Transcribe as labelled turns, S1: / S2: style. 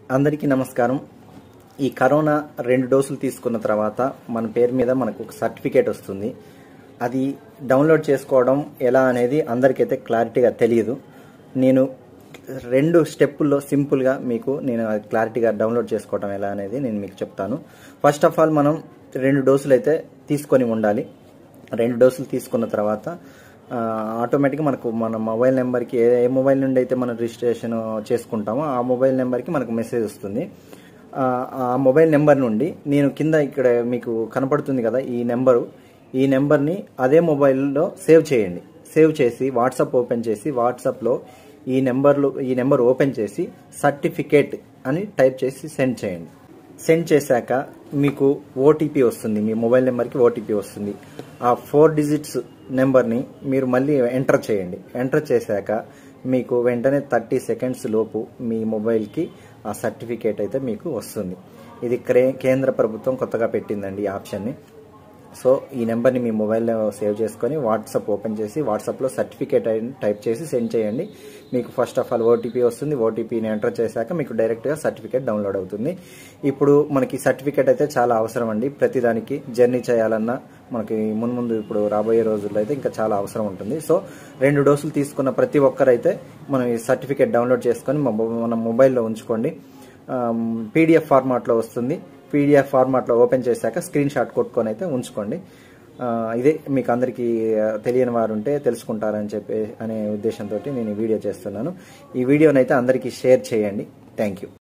S1: అందరికీ నమస్కారం ఈ కరోనా రెండు డోసులు తీసుకున్న తర్వాత మన పేరు మీద మనకు ఒక సర్టిఫికేట్ వస్తుంది అది డౌన్లోడ్ చేసుకోవడం ఎలా అనేది అందరికైతే క్లారిటీగా తెలియదు నేను రెండు స్టెప్పుల్లో సింపుల్గా మీకు నేను అది క్లారిటీగా డౌన్లోడ్ చేసుకోవడం ఎలా అనేది నేను మీకు చెప్తాను ఫస్ట్ ఆఫ్ ఆల్ మనం రెండు డోసులు అయితే తీసుకొని ఉండాలి రెండు డోసులు తీసుకున్న తర్వాత ఆ, ఆటోమేటిక్గా మనకు మన మొబైల్ నెంబర్కి ఏ ఏ మొబైల్ నుండి అయితే మనం రిజిస్ట్రేషన్ చేసుకుంటామో ఆ మొబైల్ నెంబర్కి మనకు మెసేజ్ వస్తుంది ఆ, ఆ మొబైల్ నెంబర్ నుండి నేను కింద ఇక్కడ మీకు కనపడుతుంది కదా ఈ నెంబరు ఈ నెంబర్ని అదే మొబైల్లో సేవ్ చేయండి సేవ్ చేసి వాట్సాప్ ఓపెన్ చేసి వాట్సాప్లో ఈ నెంబర్లు ఈ నెంబర్ ఓపెన్ చేసి సర్టిఫికేట్ అని టైప్ చేసి సెండ్ చేయండి సెండ్ చేశాక మీకు ఓటీపీ వస్తుంది మీ మొబైల్ నెంబర్కి ఓటీపీ వస్తుంది ఆ ఫోర్ డిజిట్స్ నెంబర్ని మీరు మళ్ళీ ఎంటర్ చేయండి ఎంటర్ చేశాక మీకు వెంటనే థర్టీ సెకండ్స్ లోపు మీ మొబైల్కి ఆ సర్టిఫికేట్ అయితే మీకు వస్తుంది ఇది క్రే కేంద్ర ప్రభుత్వం కొత్తగా పెట్టిందండి ఈ ఆప్షన్ని సో ఈ నెంబర్ని మీ మొబైల్లో సేవ్ చేసుకొని వాట్సాప్ ఓపెన్ చేసి వాట్సాప్లో సర్టిఫికేట్ అని టైప్ చేసి సెండ్ చేయండి మీకు ఫస్ట్ ఆఫ్ ఆల్ ఓటీపీ వస్తుంది ఓటీపీని ఎంటర్ చేశాక మీకు డైరెక్ట్గా సర్టిఫికేట్ డౌన్లోడ్ అవుతుంది ఇప్పుడు మనకి సర్టిఫికేట్ అయితే చాలా అవసరం అండి ప్రతిదానికి జర్నీ చేయాలన్నా మనకి మున్ ముందు ఇప్పుడు రాబోయే రోజుల్లో అయితే ఇంకా చాలా అవసరం ఉంటుంది సో రెండు డోసులు తీసుకున్న ప్రతి ఒక్కరైతే మనం ఈ సర్టిఫికేట్ డౌన్లోడ్ చేసుకొని మన మొ- మన మొబైల్లో ఉంచుకోండి పీడిఎఫ్ ఫార్మాట్లో వస్తుంది పీడిఎఫ్ ఫార్మాట్లో ఓపెన్ చేశాక స్క్రీన్ షాట్ కొట్టుకొని అయితే ఉంచుకోండి ఆ, ఇదే మీకు అందరికీ ఆ, తెలియని వారు ఉంటే తెలుసుకుంటారని చెప్పి అనే ఉద్దేశంతో నేను ఈ వీడియో చేస్తున్నాను ఈ వీడియోనైతే అందరికీ షేర్ చేయండి థ్యాంక్ యూ